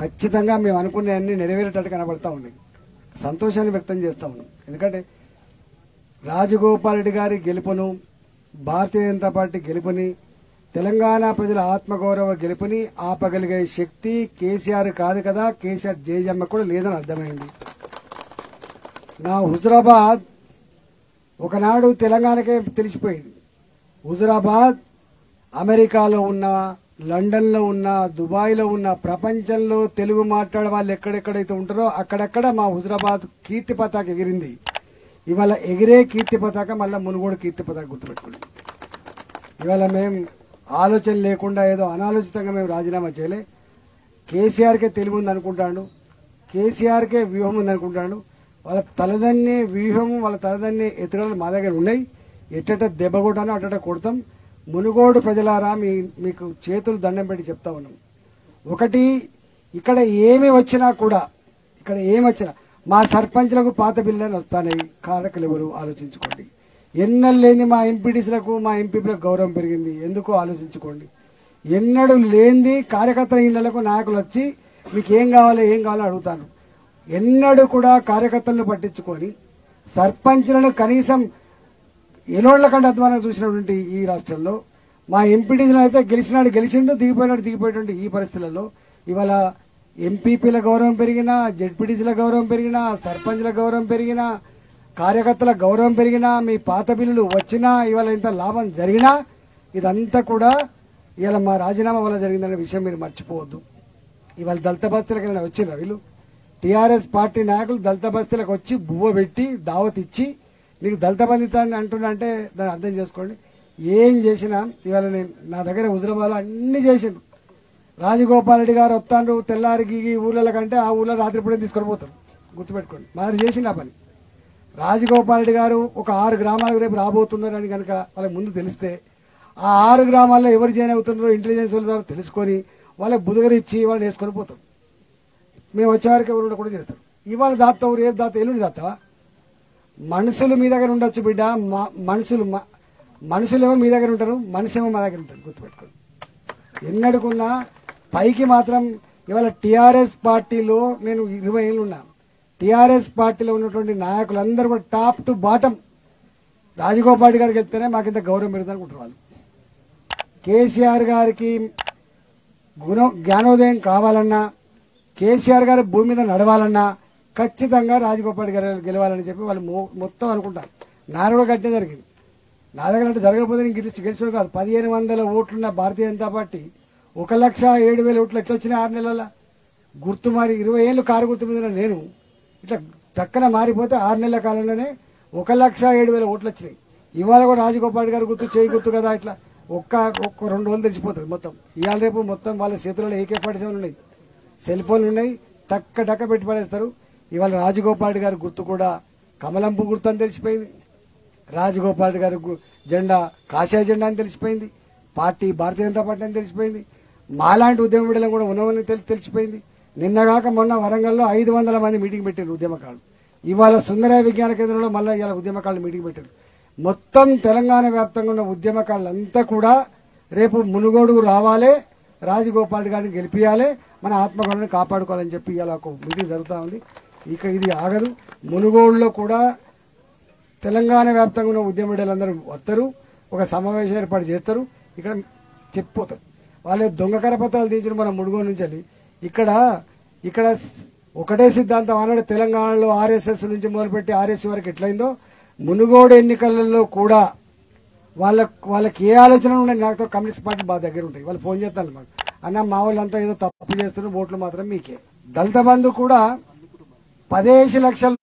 ఖచ్చితంగా మేము అనుకునే అన్ని నెరవేరేటట్టు కనబడతా ఉన్నాయి సంతోషాన్ని వ్యక్తం చేస్తా ఉన్నాం ఎందుకంటే రాజగోపాల్ రెడ్డి గారి గెలుపును భారతీయ జనతా పార్టీ గెలుపుని తెలంగాణ ప్రజల ఆత్మగౌరవ గెలుపుని ఆపగలిగే శక్తి కేసీఆర్ కాదు కదా కేసీఆర్ జేజమ్మ కూడా లేదని అర్థమైంది నా హుజరాబాద్ ఒకనాడు తెలంగాణకే తెలిసిపోయింది హుజరాబాద్ అమెరికాలో ఉన్న లండన్లో ఉన్న దుబాయ్లో ఉన్న ప్రపంచంలో తెలుగు మాట్లాడే వాళ్ళు ఎక్కడెక్కడైతే ఉంటారో అక్కడక్కడ మా హుజరాబాద్ కీర్తి పతాక ఎగిరింది ఇవాళ ఎగిరే కీర్తి పతాక మళ్ళీ మునుగోడు కీర్తి పతాక గుర్తుపెట్టుకోండి ఇవాళ మేము ఆలోచన లేకుండా ఏదో అనాలోచితంగా మేము రాజీనామా చేయలే కేసీఆర్కే తెలివి ఉంది అనుకుంటాడు కేసీఆర్కే వ్యూహం ఉంది అనుకుంటాడు వాళ్ళ తలదన్నే వ్యూహం వాళ్ళ తలదన్నే ఎత్తుగడలు మా దగ్గర ఉన్నాయి ఎట్టట దెబ్బ కొట్టానో అట్టట కొడతాం మునుగోడు ప్రజలారా మీ మీకు చేతులు దండం పెట్టి చెప్తా ఉన్నాం ఒకటి ఇక్కడ ఏమి వచ్చినా కూడా ఇక్కడ ఏమి వచ్చినా మా సర్పంచ్లకు పాత బిల్లులు వస్తాయి కారకులు ఎవరు ఆలోచించుకోండి ఎన్నెలు లేని మా ఎంపీటీసీలకు మా ఎంపీలకు గౌరవం పెరిగింది ఎందుకో ఆలోచించుకోండి ఎన్నడూ లేనిది కార్యకర్తల ఇళ్లకు నాయకులు వచ్చి మీకు ఏం కావాలో ఏం కావాలో అడుగుతాను ఎన్నడూ కూడా కార్యకర్తలను పట్టించుకొని సర్పంచ్లను కనీసం ఎలోళ్ల కంటే అధ్వానం చూసినటువంటి ఈ రాష్ట్రంలో మా ఎంపీటీసీలు అయితే గెలిచినాడు గెలిచిండు దిగిపోయినాడు దిగిపోయినటువంటి ఈ పరిస్థితులలో ఇవాళ ఎంపీపీల గౌరవం పెరిగినా జెడ్పీటీసీల గౌరవం పెరిగినా సర్పంచ్ల గౌరవం పెరిగినా కార్యకర్తల గౌరవం పెరిగినా మీ పాత బిల్లులు వచ్చినా ఇవాళ ఇంత లాభం జరిగినా ఇదంతా కూడా ఇవాళ మా రాజీనామా వల్ల జరిగిందనే విషయం మీరు మర్చిపోవద్దు ఇవాళ దళిత బస్తీలకు ఏమైనా వచ్చిందా వీళ్ళు టీఆర్ఎస్ పార్టీ నాయకులు దళిత బస్తీలకు వచ్చి బువ్వ పెట్టి దావత్ ఇచ్చి నీకు దళిత బంధితాన్ని అంటున్నా అంటే దాన్ని అర్థం చేసుకోండి ఏం చేసినా ఇవాళ నేను నా దగ్గర హుజరాబాద్లో అన్ని చేసిండు రాజగోపాల్ రెడ్డి గారు వస్తాండ్రు తెల్లారికి ఈ ఊళ్ళ కంటే ఆ ఊళ్ళో రాత్రిపూడే తీసుకొని పోతారు గుర్తుపెట్టుకోండి మరి చేసిండు ఆ పని రాజగోపాల్ రెడ్డి గారు ఒక ఆరు గ్రామాలకు రేపు రాబోతున్నారని కనుక వాళ్ళకి ముందు తెలిస్తే ఆ ఆరు గ్రామాల్లో ఎవరు జాయిన్ అవుతున్నారో ఇంటెలిజెన్స్ వాళ్ళ ద్వారా తెలుసుకొని వాళ్ళకి బుధగరిచ్చి వాళ్ళని వేసుకొని పోతాం మేము వచ్చేవారికి ఎవరు కూడా చేస్తారు ఇవాళ దాస్తావు రేపు దాతా ఎల్లుండి దాస్తావా మనుషులు మీ దగ్గర ఉండొచ్చు బిడ్డ మ- మనుషులు మ- మనుషులు ఏమో మీ దగ్గర ఉంటారు మనిషి ఏమో మా దగ్గర ఉంటారు గుర్తుపెట్టుకోండి ఎన్నడుకున్నా పైకి మాత్రం ఇవాళ టిఆర్ఎస్ పార్టీలో నేను ఇరవై ఏళ్ళు ఉన్నా టిఆర్ఎస్ పార్టీలో ఉన్నటువంటి నాయకులందరూ కూడా top to bottom Rajagopal Reddy గారికి వెళ్తేనే మాకు ఇంత గౌరవం పెడతారు అనుకుంటారు వాళ్ళు కేసీఆర్ గారికి గుణ జ్ఞానోదయం కావాలన్నా కేసీఆర్ గారి భూమి మీద నడవాలన్నా ఖచ్చితంగా రాజగోపాల్ రెడ్డి గారు గెలవాలని చెప్పి వాళ్ళు మొ- మొత్తం అనుకుంటారు నారు కూడా కట్టే జరిగింది నా దగ్గర అంటే జరగకపోతే నేను గెలిచి గెలిచిన కాదు పదిహేను వందల ఓట్లున్న భారతీయ జనతా పార్టీ ఒక లక్ష ఏడు వేల ఓట్లు ఎట్లా వచ్చినాయి ఆరు నెలల గుర్తు మారి ఇరవై ఏళ్ళు కారు గుర్తు మీద ఉన్న నేను ఇట్లా టక్కన మారిపోతే ఆరు నెలల కాలంలోనే ఒక లక్ష ఏడు వేల ఓట్లు వచ్చినాయి ఇవాళ కూడా రాజగోపాల్ రెడ్డి గారు గుర్తు చేయి గుర్తు కదా ఇట్లా ఒక్క ఒక్క రెండు రోజులు తెలిసిపోతుంది మొత్తం ఇవాళ రేపు మొత్తం వాళ్ళ చేతులలో ఏకే ఫార్టీ సెవెన్ ఉన్నాయి సెల్ ఫోన్లు ఉన్నాయి టక్క టక్క పెట్టి పడేస్తారు ఇవాళ రాజగోపాల్ రెడ్డి గారి గుర్తు కూడా కమలంపు గుర్తు అని తెలిసిపోయింది రాజగోపాల్ రెడ్డి గారి గు- జెండా కాషాయ జెండా అని తెలిసిపోయింది పార్టీ భారతీయ జనతా పార్టీ అని తెలిసిపోయింది మాలాంటి ఉద్యమ బిడ్డలు కూడా ఉన్నామని తెలి- తెలిసిపోయింది నిన్నగాక మొన్న వరంగల్లో ఐదు వందల మంది మీటింగ్ పెట్టారు ఉద్యమకారులు ఇవాళ సుందరయ విజ్ఞాన కేంద్రంలో మళ్ళీ ఇవాళ ఉద్యమకారులు మీటింగ్ పెట్టారు మొత్తం తెలంగాణ వ్యాప్తంగా ఉన్న ఉద్యమకారులంతా కూడా రేపు మునుగోడు రావాలి రాజగోపాల్ రెడ్డి గారిని గెలిపియాలి మన ఆత్మగౌరవాన్ని కాపాడుకోవాలని చెప్పి ఇలా ఒక మీటింగ్ జరుగుతూ ఉంది ఇక ఇది ఆగదు మునుగోడులో కూడా తెలంగాణ వ్యాప్తంగా ఉన్న ఉద్యమ బిడ్డలందరూ వస్తారు ఒక సమావేశం ఏర్పాటు చేస్తారు ఇక్కడ చెప్పిపోతారు వాళ్ళే దొంగ కరపత్రాలు తీసిన మన ముడుగోడు నుంచి వెళ్ళి ఇక్కడ ఇక్కడ ఒకటే సిద్ధాంతం ఆనాడు తెలంగాణలో ఆర్ఎస్ఎస్ నుంచి మొదలుపెట్టి ఆర్ఎస్ వరకు ఎట్లయిందో మునుగోడు ఎన్నికలలో కూడా వాళ్ళ వాళ్ళకి ఏ ఆలోచన ఉన్నాయి నాతో కమ్యూనిస్ట్ పార్టీ బాగా దగ్గర ఉంటాయి వాళ్ళు ఫోన్ చేస్తారు మాకు అన్న మా వాళ్ళంతా ఏదో తప్పు చేస్తున్నారు ఓట్లు మాత్రం మీకే దళిత బంధు కూడా పదిహేను లక్షల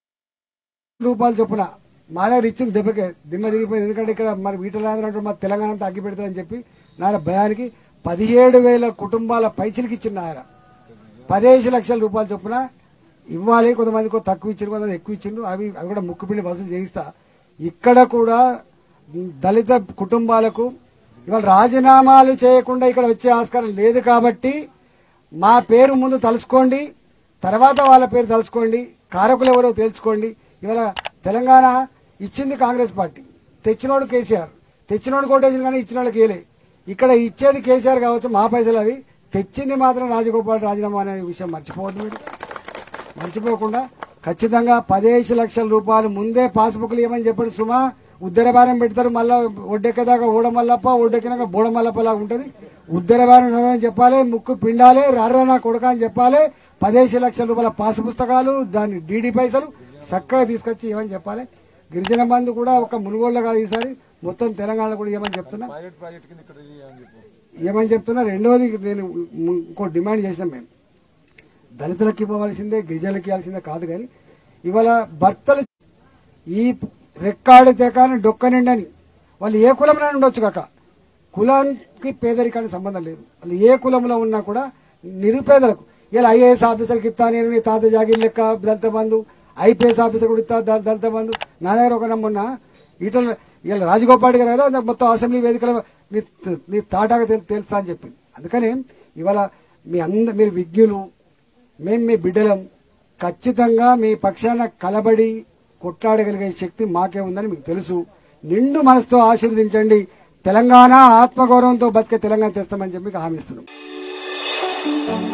రూపాయలు చొప్పున మా దగ్గర ఇచ్చిన దెబ్బకే దిమ్మ దిగిపోయింది ఎందుకంటే ఇక్కడ మరి వీటలాంధ్ర అంటారు మా తెలంగాణ అంతా అగ్గి పెడతారని చెప్పి నాయన భయానికి పదిహేడు వేల కుటుంబాల పైచిలకి ఇచ్చింది ఆయన పదిహేను లక్షల రూపాయలు చొప్పున ఇవ్వాలి కొంతమందికి తక్కువ ఇచ్చిండు కొంతమంది ఎక్కువ ఇచ్చిండు అవి అవి కూడా ముక్కు పిండి వసూలు చేయిస్తా ఇక్కడ కూడా దళిత కుటుంబాలకు ఇవాళ రాజీనామాలు చేయకుండా ఇక్కడ వచ్చే ఆస్కారం లేదు కాబట్టి మా పేరు ముందు తలుసుకోండి తర్వాత వాళ్ళ పేరు తలుసుకోండి కారకులు ఎవరో తెలుసుకోండి ఇవాళ తెలంగాణ ఇచ్చింది కాంగ్రెస్ పార్టీ తెచ్చినోడు కేసీఆర్ తెచ్చినోడు కోటేసిన కానీ ఇచ్చిన వాళ్ళకి ఏలే ఇక్కడ ఇచ్చేది కేసీఆర్ కావచ్చు మా పైసలు అవి తెచ్చింది మాత్రం రాజగోపాల్ రాజీనామా అనే విషయం మర్చిపోవద్దు మీరు మర్చిపోకుండా ఖచ్చితంగా పదిహేను లక్షల రూపాయలు ముందే పాస్బుక్లు ఇవ్వమని చెప్పండి సుమా ఉద్దరభారం పెడతారు మళ్ళా ఒడ్డెక్కదాకా ఊడమల్లప్ప ఒడ్డెక్కినాక బోడమల్లప్ప లాగా ఉంటుంది ఉద్దరభారం అని చెప్పాలి ముక్కు పిండాలి రర్ర నా కొడుక అని చెప్పాలి పదిహేను లక్షల రూపాయల పాస్ పుస్తకాలు దాని డీడీ పైసలు చక్కగా తీసుకొచ్చి ఇవ్వని చెప్పాలి గిరిజన బంధు కూడా ఒక మునుగోళ్ళ కాదు ఈసారి మొత్తం తెలంగాణలో కూడా ఇవ్వమని చెప్తున్నా పైలట్ ప్రాజెక్ట్ కింద ఇక్కడ రిలీజ్ అని చెప్పు ఏమని చెప్తున్నా రెండోది నేను ఇంకో డిమాండ్ చేసినాం మేము దళితులకు ఇవ్వవలసిందే గిరిజనులకు ఇవ్వాల్సిందే కాదు కానీ ఇవాళ భర్తలు ఈ రెక్కాడి తెకాని డొక్క నిండని వాళ్ళు ఏ కులంలో ఉండొచ్చు కాక కులానికి పేదరికానికి సంబంధం లేదు వాళ్ళు ఏ కులంలో ఉన్నా కూడా నిరుపేదలకు ఇలా ఐఏఎస్ ఆఫీసర్కి ఇస్తా నేను నీ తాత జాగిర్ లెక్క దళిత బంధు ఐపీఎస్ ఆఫీసర్ కూడా ఇస్తా ద- దళిత బంధు నా దగ్గర ఒక మొన్న ఈటల ఇలా రాజగోపాల్ గారు కదా నాకు మొత్తం అసెంబ్లీ వేదికల నీ నీ తాటాగా తెలు- తెలుసా అని చెప్పింది అందుకనే ఇవాళ మీ అంద మీరు విజ్ఞులు మేము మీ బిడ్డలం ఖచ్చితంగా మీ పక్షాన కలబడి కొట్లాడగలిగే శక్తి మాకే ఉందని మీకు తెలుసు నిండు మనసుతో ఆశీర్వదించండి తెలంగాణ ఆత్మగౌరవంతో బతికే తెలంగాణ తెస్తామని చెప్పి మీకు హామీ ఇస్తున్నాం